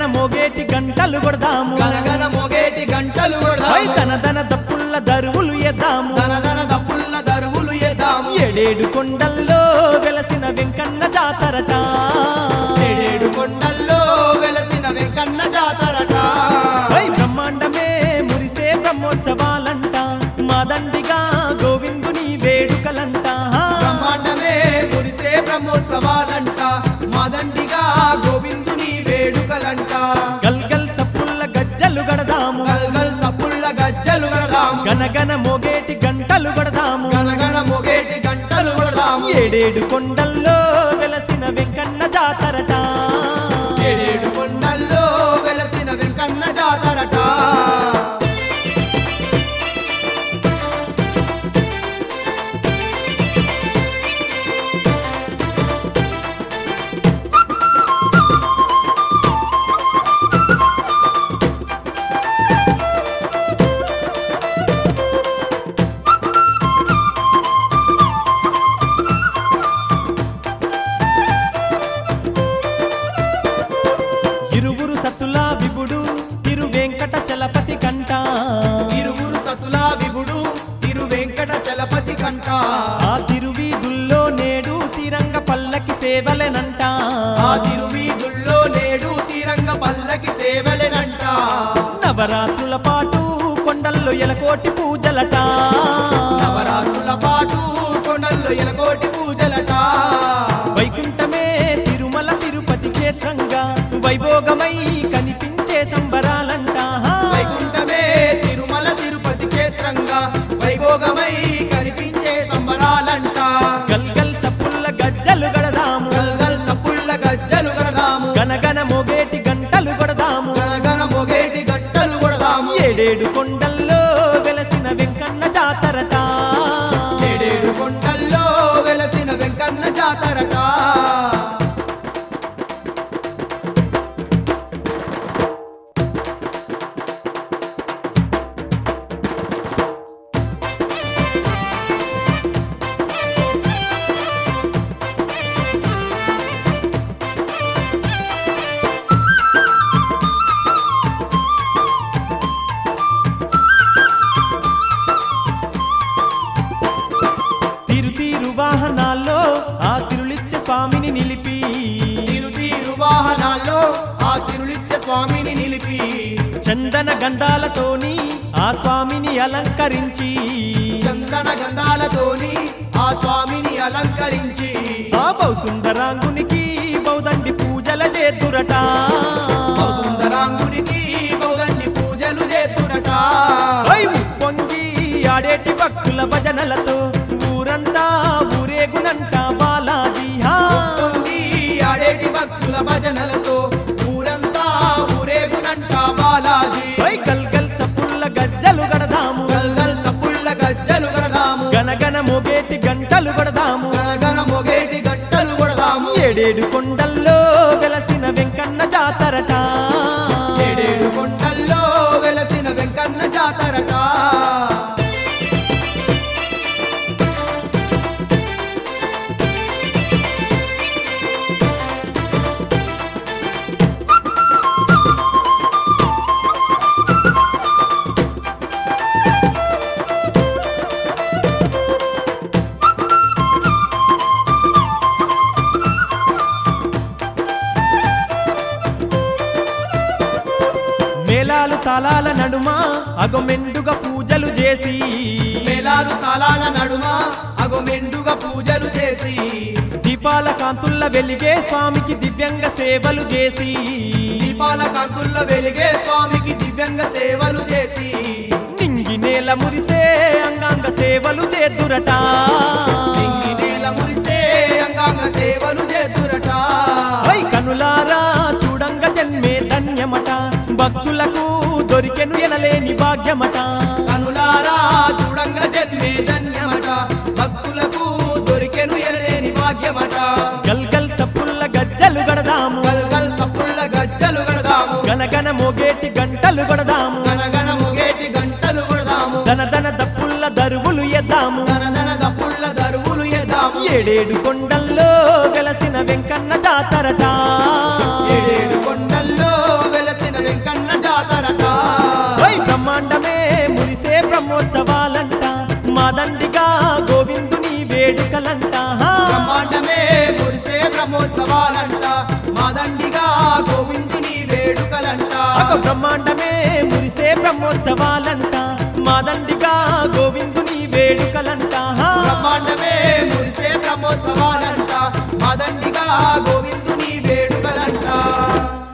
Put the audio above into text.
మోగేటి గంటలు కొడదాము గనగన మోగేటి గంటలు పై కొడదాము తన తన దప్పుల్ల దరువులు ఎద్దాము దన దన దప్పుల్ల దరువులు ఎద్దాము ఏడేడు కొండల్లో వెలసిన వెంకన్న జాతరట ఏడేడు కొండల్లో వెలసిన వెంకన్న జాతరట పై బ్రహ్మాండమే మురిసే బ్రహ్మోత్సవాలంట మాదండిగా గోవిందుని వేడుకలంట బ్రహ్మాండమే మురిసే బ్రహ్మోత్సవాలంట మదండిగా గోవిందుని వేడుకలంట గల్గల్ సప్పుల్ల గజ్జలు గడదాము గల్గల్ సప్పుల్ల గజ్జలు గడదాము గనగన మోగేటి గంటలు కొడదాము గనగన మోగేటి గంటలు కొడదాము ఏడేడు కొండల్లో వెలసిన వెంకన్న జాతరట ఏడేడు కొండల్లో వెలసిన వెంకన్న జాతరట ఇరువురు సతుల విభుడు తిరు వెంకట చలపతి కంట ఇరువురు సతుల విభుడు తిరు వెంకట చలపతి కంట ఆ తిరువీధుల్లో నేడు తిరంగ పల్లకి సేవలెనంట ఆ తిరువీధుల్లో నేడు తీరంగ పల్లకి సేవలెనంట నవరాత్రుల పాటు కొండల్లో ఎలకోటి పూజలట నవరాత్రుల పాటు కొండల్లో ఎలకోటి పూజలట వైకుంఠమే తిరుమల తిరుపతి క్షేత్రంగా వైభోగమై కనిపించే సంబరాలంట వైకుంఠమే తిరుమల తిరుపతి క్షేత్రంగా వైభోగమై కనిపించే సంబరాలంట గల్గల్ సప్పుల్ల గజ్జలు గడదాము గల్గల్ సప్పుళ్ళ గజ్జలు గడదాము గనగన మోగేటి గంటలు కొడదాము గనగన మొగేటి గట్టలు కొడదాము ఏడేడు కొండల్లో వెలసిన వెంకన్న జాతరట ఏడేడు కొండల్లో వెలసిన వెంకన్న జాతరట తీరు తీరు వాహనాల్లో ఆ తిరులిచ్చ స్వామిని నిలిపి తీరు తీరు వాహనాల్లో ఆ సిరులిచ్చ స్వామిని నిలిపి చందన గంధాలతోని ఆ స్వామిని అలంకరించి చందన గంధాలతోని ఆ స్వామిని అలంకరించి ఆ బౌసుందరాంగునికి బౌదండి పూజల చేతురట సుందరాంగునికి బౌదండి పూజలు చేతురట పై పొంగి ఆడేటి భక్తుల భజనలతో ఊరంతా ఊరేగునంట బాలాజీ హా. పొంగి ఆడేటి భక్తుల భజనలతో ఊరంతా ఊరేగునంట బాలాజీ పై గల్గల్ సప్పుల్ల గజ్జలు గడదాము గల్గల్ సప్పుళ్ళ గజ్జలు గడదాము గనగన మోగేటి గంటలు కొడదాము గనగన మొగేటి గట్టలు కొడదాము ఏడేడు కొండల్లో వెలసిన వెంకన్న జాతరట ఏడేడు కొండల్లో వెలసిన వెంకన్న జాతరట మేళాలు తాళాల నడుమ అగొమెండుగా పూజలు చేసి మేళాలు తాళాల నడుమ అగో మెండుగా పూజలు చేసి దీపాల కాంతుల్ల వెలిగే స్వామికి దివ్యంగ సేవలు చేసి దీపాల కాంతుల్లో వెలిగే స్వామికి దివ్యంగ సేవలు చేసి నింగి నేల మురిసే అంగాంగ సేవలు చేద్దురట నింగి నేల మురిసే అంగాంగ సేవలు చేతురట వై కనులారా చూడంగ జన్మే ధన్యమట భక్తులకు దొరికెను ఎనలేని భాగ్యమట కనులారా చూడంగ జన్మే ధన్యమట భక్తులకు దొరికెను ఎనలేని భాగ్యమట గల్గల్ సప్పుల్ల గజ్జలు గడదాము గల్గల్ సప్పుళ్ళ గజ్జలు గడదాము గనగన మోగేటి గంటలు కొడదాము గనగన ముగేటి గంటలు కొడదాము దన దన దప్పుల్ల దరువులు ఎద్దాము దన దన దప్పుళ్ళ దరువులు ఎద్దాము ఏడేడు కొండల్లో వెలసిన వెంకన్న జాతరట ఏడేడు కొండల్లో వెల బ్రహ్మోత్సవాలంట మాదండిగా గోవిందుని వేడుకలంట ఒక బ్రహ్మాండమే మురిసే బ్రహ్మోత్సవాలంట మాదండిగా గోవిందుని వేడుకలంట బ్రహ్మాండమే మురిసే బ్రహ్మోత్సవాలంట